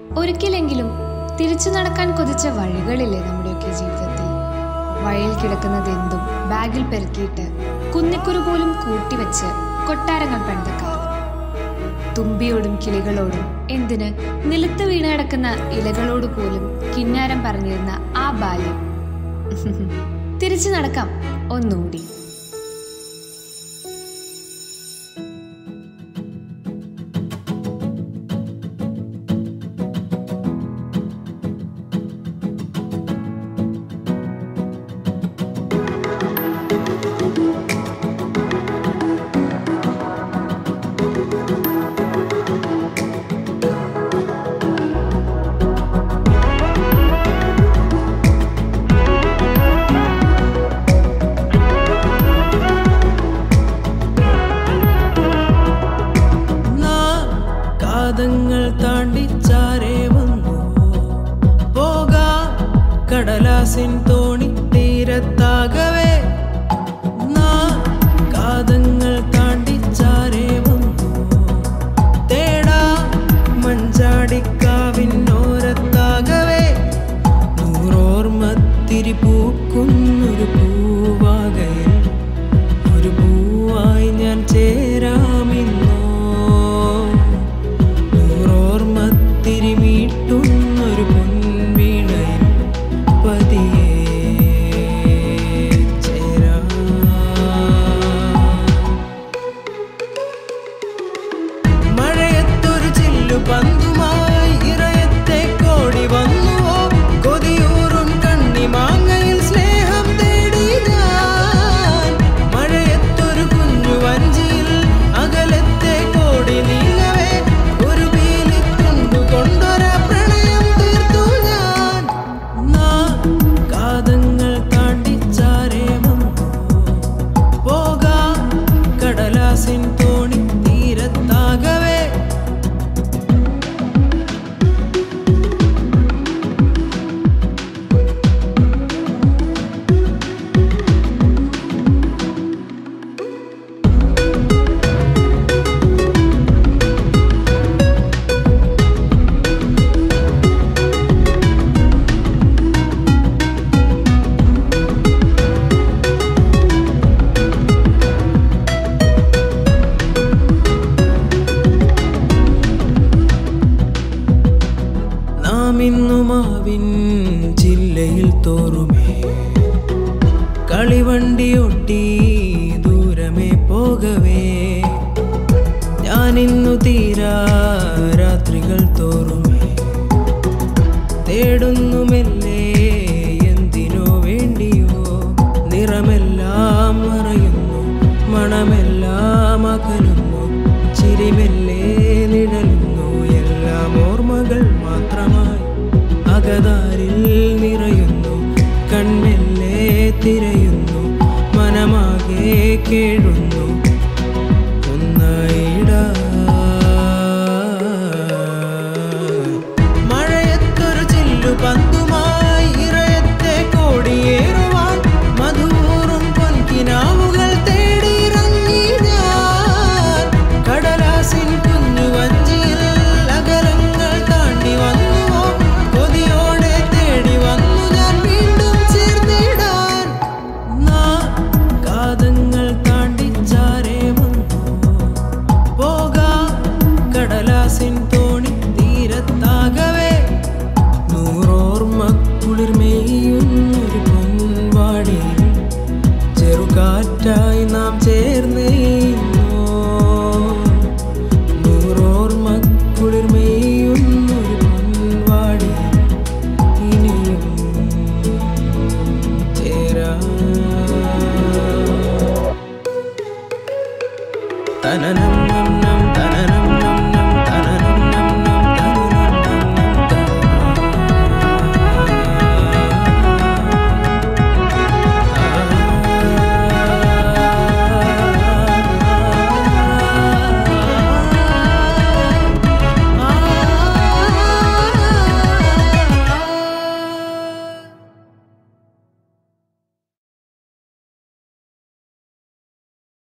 ഒരിക്കലെങ്കിലും തിരിച്ചു നടക്കാൻ കൊതിച്ച വഴികളില്ലേ നമ്മുടെയൊക്കെ ജീവിതത്തിൽ വഴിയിൽ കിടക്കുന്നതെന്തും ബാഗിൽ പെരുക്കിയിട്ട് കുന്നിക്കുരു പോലും കൂട്ടിവെച്ച് കൊട്ടാരങ്ങൾ പണിത കാലം തുമ്പിയോടും കിളികളോടും എന്തിന് നിലത്ത് വീണ് കിടക്കുന്ന ഇലകളോട് പോലും കിന്നാരം പറഞ്ഞിരുന്ന ആ ബാല്യം തിരിച്ചു നടക്കാം ഒന്നുകൂടി നാം കാതങ്ങൾ താണ്ടി ചാരേ വന്നു പോകാ കടലാസിൻ തോണി തീരത്താകവേ നാം കാതങ്ങൾ താണ്ടി ചാരേ വന്നു തേടാ മഞ്ചാടിക്കാവിനോരത്താകവേ നൂറോർമ്മത്തിരി പൂക്കുന്നൊരു പൂവാകയിൽ ഒരു പൂവായി ഞാൻ ചേരാമിന്നോ നൂറോർമ്മത്തിരി മീട്ടുന്നൊരു പൊൻവീണയിൽ പതിയെ ചേരാം മഴയത്തൊരു ചില്ലു പന്തുമായി ഇറയത്തെ കോടി വന്നുവോ കൊതിയൂറും കണ്ണി മാങ്ങയിൽ സ്നേഹം തേടി ഞാൻ മഴയത്തൊരു കുഞ്ഞു വഞ്ചിയിൽ അകലത്തെ കോടി നീങ്ങവേ ഒരു പീലിത്തുണ്ടു കൊണ്ടൊരാ പ്രണയം തീർത്തു ഞാൻ നാം കാതങ്ങൾ താണ്ടി ചാരേ വന്നു പോകാ കടലാസിൻ തോണി തീരത്താകവേ നാം ഇന്നുമാവിൻ ജില്ലയിൽ തോറുമേ കളിവണ്ടിയൊട്ടി ദൂരമേ പോകവേ ഞാനിന്നു തീരാ രാത്രികൾ തോറുമേ തേടുന്നുമെല്ലേ എന്തിനോ വേണ്ടിയോ നിറമെല്ലാം മറയുന്നു മണമെല്ലാം അകലുന്നു ചിരിമെല്ലേ നിഴലുന്നു എല്ലാം ഓർമ്മകൾ മാത്രമായി അകതാരിൽ നിറയുന്നു കൺമെല്ലെ തിരയുന്നു മനമാകെ കേഴുന്നു ഒന്നായിടാ മഴയത്തൊരു ചില്ലു പന്തുമായി ഇറയത്തെ കോടിയേറുവാൻ മധുറും പൊൻകിനാവുകൾ തേടിയിറങ്ങി ഞാൻ കടലാസിൻ കുഞ്ഞു വഞ്ചിയിൽ അകലങ്ങൾ താണ്ടി വന്നുവോ കൊതിയോടെ തേടി വന്നു ഞാൻ വീണ്ടും ചേർന്നിടാൻ നാം കാതങ്ങൾ താണ്ടി ചാരേ വന്നു പോകാ കടലാസിൻ തോണി തീരത്താകവേ നൂറോർമ്മ കുളിർമെയ്യുന്നൊരു പൊൻവാടിയിൽ ചെറുകാറ്റായി നാം ചേർന്ന് ഇന്നോ. നൂറോർമ്മ കുളിർമെയ്യുന്നൊരു പൊൻവാടിയിൽ ഇനിയും ചേരാം തനനം